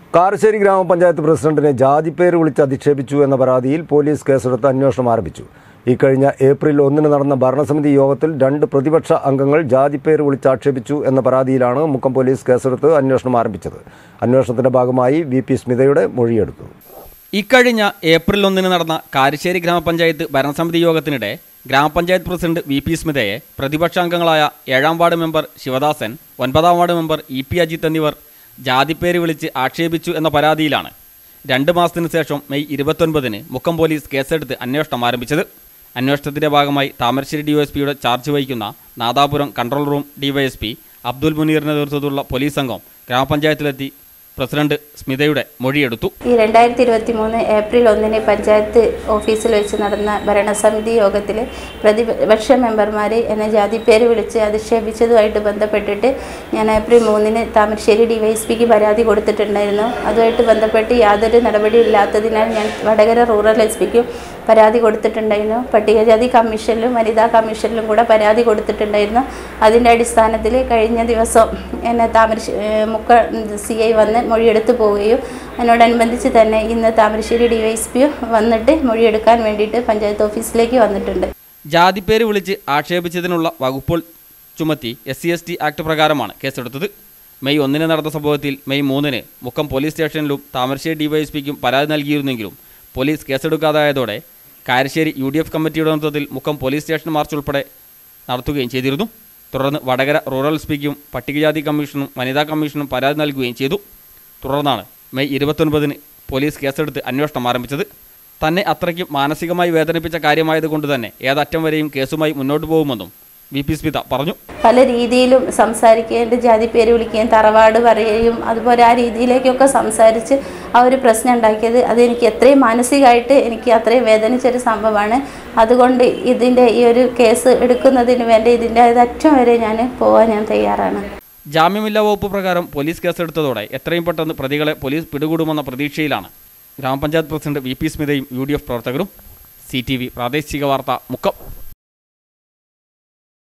കാരശ്ശേരി ഗ്രാമപഞ്ചായത്ത് പ്രസിഡന്റിനെ ജാതിപ്പേര് വിളിച്ച് അധിക്ഷേപിച്ചു എന്ന പരാതിയിൽ പോലീസ് കേസെടുത്ത് അന്വേഷണം ആരംഭിച്ചു ഇക്കഴിഞ്ഞ ഏപ്രിൽ ഒന്നിന് നടന്ന ഭരണസമിതി യോഗത്തിൽ രണ്ട് പ്രതിപക്ഷ അംഗങ്ങൾ ജാതിപ്പേര് വിളിച്ച് ആക്ഷേപിച്ചു എന്ന പരാതിയിലാണ് മുക്കം പോലീസ് കേസെടുത്ത് അന്വേഷണം ആരംഭിച്ചത് അന്വേഷണത്തിന്റെ ഭാഗമായി വി പി സ്മിതയുടെ മൊഴിയെടുത്തു ഇക്കഴിഞ്ഞ ഏപ്രിൽ ഒന്നിന് നടന്ന കാരശ്ശേരി ഗ്രാമപഞ്ചായത്ത് ഭരണസമിതി യോഗത്തിനിടെ ഗ്രാമപഞ്ചായത്ത് പ്രസിഡന്റ് വി പി സ്മിതയെ പ്രതിപക്ഷാംഗങ്ങളായ ഏഴാം വാർഡ് മെമ്പർ ശിവദാസൻ ഒൻപതാം ward member E P Ajith എന്നിവർ ജാതിപ്പേര് വിളിച്ച് ആക്ഷേപിച്ചു എന്ന പരാതിയിലാണ് രണ്ട് മാസത്തിനു ശേഷം മെയ് ഇരുപത്തൊൻപതിന് മുക്കം പോലീസ് കേസെടുത്ത് അന്വേഷണം ആരംഭിച്ചത് അന്വേഷണത്തിന്റെ ഭാഗമായി താമരശ്ശേരി ഡിവൈഎസ്പിയുടെ ചാർജ് വഹിക്കുന്ന Nadapuram control room DYSP Abdul മുനീറിന്റെ നേതൃത്വത്തിലുള്ള പോലീസ് സംഘം ഗ്രാമപഞ്ചായത്തിലെത്തി പ്രസിഡന്റ് സ്മിതയുടെ മൊഴിയെടുത്തു ഈ രണ്ടായിരത്തി ഇരുപത്തി മൂന്ന് ഏപ്രിൽ ഒന്നിന് പഞ്ചായത്ത് ഓഫീസിൽ വെച്ച് നടന്ന ഭരണസമിതി യോഗത്തിൽ പ്രതിപക്ഷ മെമ്പർമാർ എന്നെ ജാതിപ്പേര് വിളിച്ച് അധിക്ഷേപിച്ചതുമായിട്ട് ബന്ധപ്പെട്ടിട്ട് ഞാൻ ഏപ്രിൽ മൂന്നിന് താമരശ്ശേരി ഡിവൈഎസ്പിക്ക് പരാതി കൊടുത്തിട്ടുണ്ടായിരുന്നു അതുമായിട്ട് ബന്ധപ്പെട്ട് യാതൊരു നടപടിയും ഇല്ലാത്തതിനാൽ ഞാൻ വടകര റൂറൽ എസ് പിക്കും പരാതി കൊടുത്തിട്ടുണ്ടായിരുന്നു പട്ടികജാതി കമ്മീഷനിലും വനിതാ കമ്മീഷനിലും കൂടെ പരാതി കൊടുത്തിട്ടുണ്ടായിരുന്നു അതിൻ്റെ അടിസ്ഥാനത്തിൽ കഴിഞ്ഞ ദിവസം എന്നെ താമരശ്ശേരി മുക്ക സി ഐ വന്ന് മൊഴിയെടുത്ത് പോവുകയും അതിനോടനുബന്ധിച്ച് തന്നെ ഇന്ന് താമരശ്ശേരി ഡിവൈഎസ്പി വന്നിട്ട് മൊഴിയെടുക്കാൻ വേണ്ടിയിട്ട് പഞ്ചായത്ത് ഓഫീസിലേക്ക് വന്നിട്ടുണ്ട് ജാതിപ്പേര് വിളിച്ച് ആക്ഷേപിച്ചതിനുള്ള വകുപ്പുകൾ ചുമത്തി S C S T act പ്രകാരമാണ് കേസെടുത്തത് മെയ് ഒന്നിന് നടന്ന സംഭവത്തിൽ മെയ് മൂന്നിന് മുക്കം പോലീസ് സ്റ്റേഷനിലും താമരശ്ശേരി ഡിവൈഎസ്പിക്കും പരാതി നൽകിയിരുന്നെങ്കിലും പോലീസ് കേസെടുക്കാതായതോടെ കാരശ്ശേരി യു ഡി എഫ് കമ്മിറ്റിയുടെ നേതൃത്വത്തിൽ മുക്കം പോലീസ് സ്റ്റേഷൻ മാർച്ച് ഉൾപ്പെടെ നടത്തുകയും ചെയ്തിരുന്നു തുടർന്ന് വടകര റൂറൽ എസ് പിക്കും പട്ടികജാതി കമ്മീഷനും വനിതാ കമ്മീഷനും പരാതി നൽകുകയും ചെയ്തു തുടർന്നാണ് മെയ് ഇരുപത്തൊൻപതിന് പോലീസ് കേസെടുത്ത് അന്വേഷണം ആരംഭിച്ചത് തന്നെ അത്രയ്ക്കും മാനസികമായി വേദനിപ്പിച്ച കാര്യമായതുകൊണ്ട് തന്നെ ഏതറ്റം വരെയും കേസുമായി മുന്നോട്ട് പോകുമെന്നും വി പി സ്മിത പറഞ്ഞു പല രീതിയിലും സംസാരിക്കേണ്ട ജാതി പേര് വിളിക്കുകയും തറവാട് പറയുകയും അതുപോലെ ആ രീതിയിലേക്കൊക്കെ സംസാരിച്ച് ആ ഒരു പ്രശ്നം ഉണ്ടാക്കിയത് അതെനിക്ക് എത്രയും മാനസികമായിട്ട് എനിക്ക് അത്രയും വേദനിച്ചൊരു സംഭവമാണ് അതുകൊണ്ട് ഇതിൻ്റെ ഈ ഒരു കേസ് എടുക്കുന്നതിന് വേണ്ടി ഇതിൻ്റെ അറ്റം വരെ ഞാൻ പോകാൻ ഞാൻ തയ്യാറാണ് ജാമ്യമില്ലാ വകുപ്പ് പ്രകാരം പോലീസ് കേസെടുത്തതോടെ എത്രയും പെട്ടെന്ന് പ്രതികളെ പോലീസ് പിടികൂടുമെന്ന പ്രതീക്ഷയിലാണ് ഗ്രാമപഞ്ചായത്ത് പ്രസിഡന്റ് വി പി സ്മിതയും യു ഡി എഫ് പ്രവർത്തകരും സി ടി വി പ്രാദേശിക വാർത്ത മുക്കം